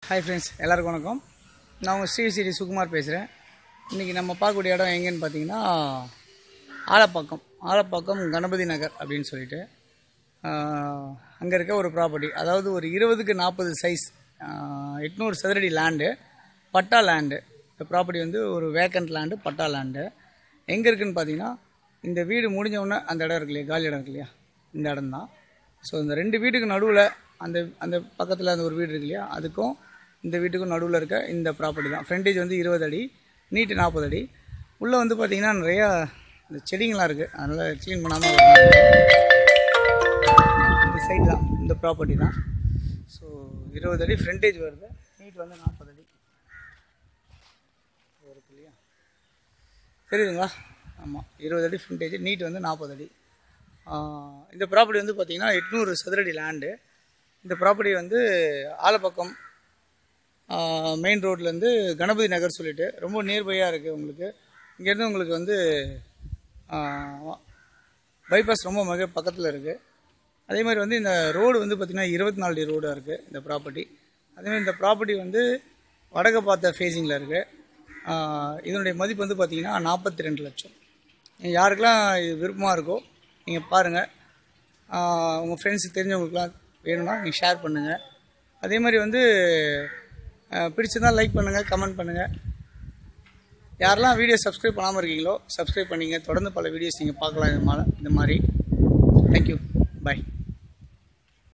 hi friends எல்லாருக்கும் வணக்கம் நான் உங்கள் ஸ்ரீ ஸ்ரீ சுகுமார் பேசுகிறேன் இன்றைக்கி நம்ம பார்க்கக்கூடிய இடம் எங்கேன்னு பார்த்தீங்கன்னா ஆலப்பாக்கம் ஆலப்பாக்கம் கணபதி நகர் அப்படின்னு சொல்லிட்டு அங்கே இருக்க ஒரு ப்ராப்பர்ட்டி அதாவது ஒரு இருபதுக்கு நாற்பது சைஸ் எட்நூறு சதுரடி லேண்டு பட்டா லேண்டு இந்த ப்ராப்பர்ட்டி வந்து ஒரு வேக்கண்ட் லேண்டு பட்டா லேண்டு எங்கே இருக்குன்னு பார்த்தீங்கன்னா இந்த வீடு முடிஞ்ச உடனே அந்த இடம் இருக்கு இல்லையா காலி இடம் இருக்கு இல்லையா இந்த இடம் தான் ஸோ இந்த ரெண்டு வீட்டுக்கு நடுவில் அந்த அந்த பக்கத்தில் அந்த ஒரு வீடு இருக்கு இல்லையா அதுக்கும் இந்த வீட்டுக்கும் நடுவில் இருக்க இந்த ப்ராப்பர்ட்டி தான் ஃப்ரண்டேஜ் வந்து இருபது அடி நீட்டு நாற்பது அடி உள்ளே வந்து பார்த்தீங்கன்னா நிறையா இந்த செடிங்களாம் இருக்குது அதனால் க்ளீன் பண்ணாமல் இந்த சைடு தான் இந்த ப்ராப்பர்ட்டி தான் ஸோ இருபது அடி ஃப்ரண்டேஜ் வருது நீட் வந்து நாற்பது அடி இருக்கு இல்லையா தெரியுதுங்களா ஆமாம் இருபது அடி ஃப்ரண்டேஜ் நீட் வந்து நாற்பது அடி ஆஹ் இந்த ப்ராப்பர்ட்டி வந்து பார்த்திங்கன்னா எட்நூறு சதுரடி லேண்டு இந்த ப்ராப்பர்ட்டி வந்து ஆலப்பக்கம் மெயின் ரோட்லேருந்து கணபதி நகர் சொல்லிட்டு ரொம்ப நியர்பையாக இருக்குது உங்களுக்கு இங்கேருந்து உங்களுக்கு வந்து பைபாஸ் ரொம்ப மிக பக்கத்தில் இருக்குது அதே மாதிரி வந்து இந்த ரோடு வந்து பார்த்திங்கன்னா இருபத்தி நாலு அடி ரோடாக இருக்குது இந்த ப்ராப்பர்ட்டி அதேமாதிரி இந்த ப்ராப்பர்ட்டி வந்து வடக்க பார்த்த ஃபேஸிங்கில் இருக்குது இதனுடைய மதிப்பு வந்து பார்த்திங்கன்னா நாற்பத்தி ரெண்டு லட்சம் யாருக்கெல்லாம் இது விருப்பமாக இருக்கோ நீங்கள் பாருங்கள் உங்கள் ஃப்ரெண்ட்ஸுக்கு தெரிஞ்சவங்களுக்குலாம் வேணும்னா நீங்கள் ஷேர் பண்ணுங்கள் அதே மாதிரி வந்து பிடிச்சிருந்தால் லைக் பண்ணுங்கள் கமெண்ட் பண்ணுங்கள் யாரெல்லாம் வீடியோ சப்ஸ்கிரைப் பண்ணாமல் இருக்கீங்களோ சப்ஸ்கிரைப் பண்ணிங்க தொடர்ந்து பல வீடியோஸ் நீங்கள் பார்க்கலாம் இது மாதிரி இந்த மாதிரி தேங்க்யூ பை